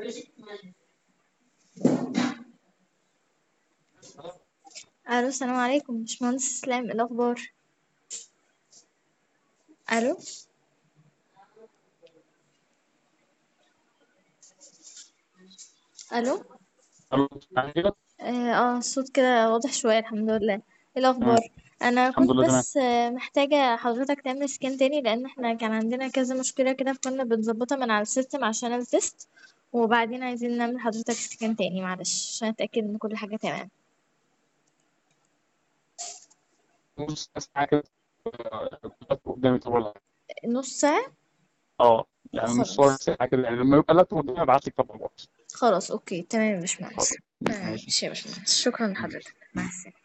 الو السلام عليكم باشمهندس اسلام ايه الاخبار الو الو الو يعني كده اه آه، الصوت كده واضح شويه الحمد لله ايه الاخبار تمام انا الحمد كنت لله تمام بس آه، محتاجه حضرتك تعمل سكان تاني لان احنا كان عندنا كذا مشكله كده فكنا بنظبطها من على السيستم عشان التست وبعدين عايزين نعمل حضرتك سكان تاني معلش عشان اتاكد ان كل حاجه تمام نص ساعة كده آه، كنت قدامي طبعا نص ساعه اه يعني نص خلاص ساعة كده يعني لما يبقى اللابتوب قدامي ابعت لك طبعا خلاص اوكي تمام يا باشمهندس خلاص تمام ماشي ماشي يا باشمهندس شكرا لحضرتك مع السلامه